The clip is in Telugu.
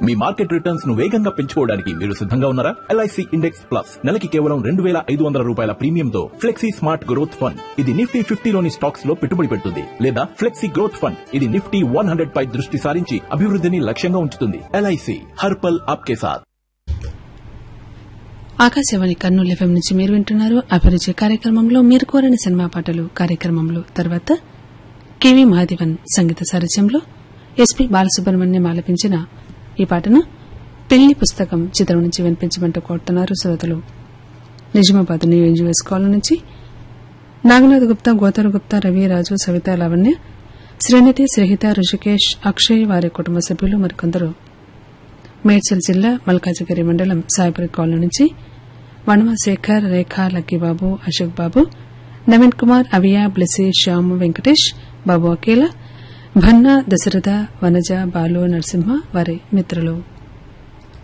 మీ మార్కెట్ రిటర్న్స్ ను వేగంగా పెంచుకోవడానికి మీరు సిద్ధంగా ఉన్నారా ఎల్ఐసి ఇండెక్స్ ప్లస్ నెలకి కేవలం రెండు వేల ఐదు వందల రూపాయల ప్రీమియంతో ఫ్లెక్సీ స్మార్ట్ గ్రోత్ ఫండ్ ఇది నిఫ్టీ ఫిఫ్టీలోని స్టాక్స్ లో పెట్టుబడి పెడుతుంది లేదా ఫ్లెక్సీ గ్రోత్ ఫండ్ ఇది నిఫ్టీ వన్ హండ్రెడ్ పై దృష్టి సారించి అభివృద్ధిని లక్ష్యంగా ఉంచుతుంది ఎల్ఐసి హర్పల్ ఆప్కే సాథ్ ఆకాశవాణి కర్నూలు ఎఫ్ఎం నుంచి మీరు వింటున్నారు అభిరుచి కార్యక్రమంలో మీరు కోరిన సినిమా పాటలు కార్యక్రమంలో తర్వాత కెవి మహాదేవన్ సంగీత సారథ్యంలో ఎస్పి బాలసుబ్రహ్మణ్యం ఆలపించిన ఈ పాటను పెళ్లి పుస్తకం చిత్రం నుంచి వినిపించమంటూ కోరుతున్నారు శ్రోతలు నిజామాబాద్ న్యూ ఎన్జిఓఎస్ కాలనీ నుంచి నాగనాథ్ గుప్తా గోతర్ గుప్తా రవి రాజు సవిత లావణ్య శ్రీనిధి శ్రీహిత రుషికేష్ అక్షయ్ వారి కుటుంబ సభ్యులు మరికొందరు మేడ్చల్ జిల్లా మల్కాజిగిరి మండలం సాయిపురి కాలనీ నుంచి వనమ శేఖర్ రేఖ లక్కీబాబు అశోక్ బాబు నవీన్ కుమార్ అవియా బ్లెసి శ్యామ్ వెంకటేష్ బాబు అకేలా భన్నా దశరథ వనజ బాలు నరసింహ వారి మిత్రులు